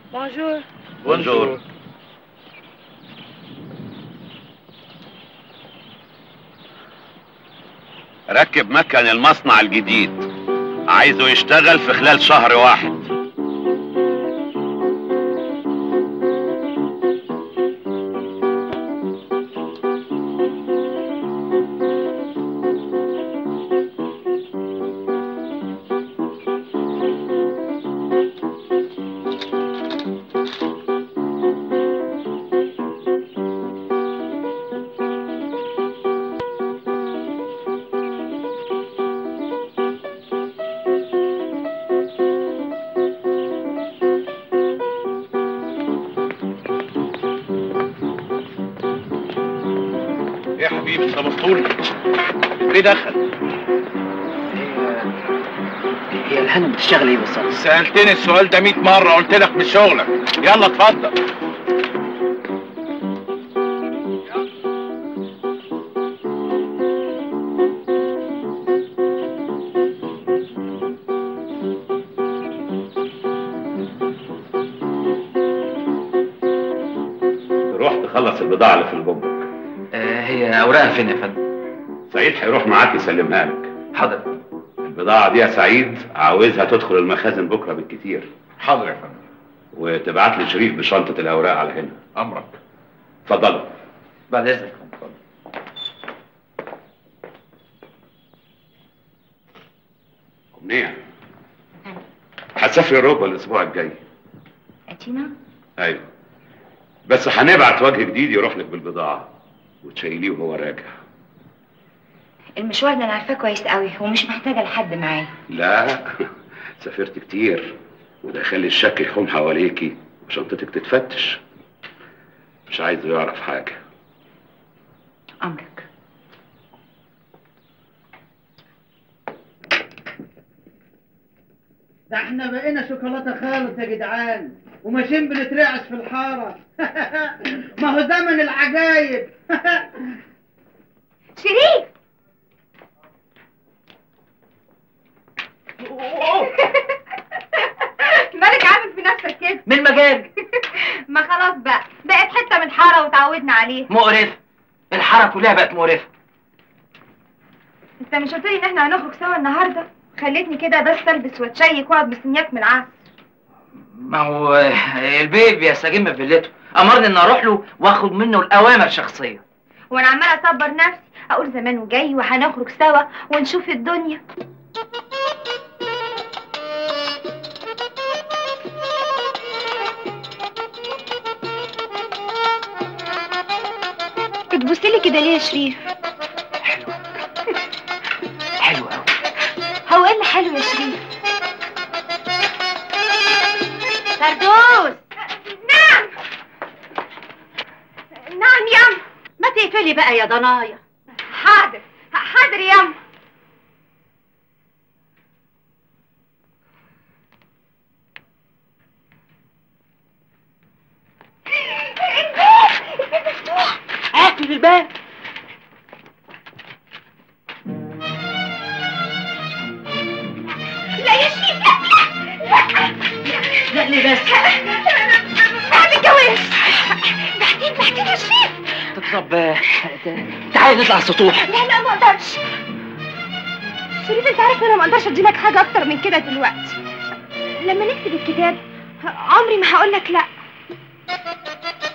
بونجور بونجور ركب مكن المصنع الجديد عايزه يشتغل في خلال شهر واحد ايه يا حبيبي انت مسطول ليه دخل هي الهنا بتشتغل ايه بالظبط؟ سألتني السؤال ده 100 مرة قلت لك مش شغلك يلا اتفضل روح تخلص البضاعة اللي في الجمرك آه هي اوراقها فين يا فندم؟ سعيد هيروح معاك يسلمها لك حاضر البضاعة دي يا سعيد عاوزها تدخل المخازن بكرة بالكتير حاضر يا فندم وتبعت لي شريف بشنطة الأوراق على هنا امرك اتفضلوا بعد اذنك أمنية هتسافري اوروبا الاسبوع الجاي اتينا ايوه بس هنبعت وجه جديد يروح لك بالبضاعه وتشيليه وهو راجع المشوار ده انا عارفاه كويس قوي ومش محتاجه لحد معايا لا سافرت كتير وده يخلي الشك يحوم حواليكي وشنطتك تتفتش مش عايزه يعرف حاجه امرك ده احنا بقينا شوكولاته خالص يا جدعان وماشيين بنترعش في الحاره ما هو زمن العجايب شريف مالك عامل في نفسك كده من مجال ما خلاص بقى بقت حته من الحاره وتعودنا عليه مقرف الحاره كلها بقت مقرفه انت مش قلت لي ان احنا هنخرج سوا النهارده خليتني كده بس البس واتشيك واقعد مستنياك من العصر ما هو آه، البيه بيستجم في فيلته امرني ان اروح له واخد منه الاوامر شخصيه وانا عماله اصبر نفسي اقول زمانه جاي وهنخرج سوا ونشوف الدنيا بتبص لي كده ليه يا شريف حلو قوي هو ايه اللي حلو يا شريف فردوس نعم نعم يم ما تقفلي بقى يا ضنايا حاضر حاضر يم اقفل الباب لا يا شريف لا لا ليه بس بعد الجواز بعدين بعدين يا شريف طب آه، تعالي نطلع على السطوح لا لا ما اقدرش شريف انت عارف انا ما اقدرش ادي لك حاجه اكتر من كده دلوقتي لما نكتب الكتاب عمري ما هقول لك لا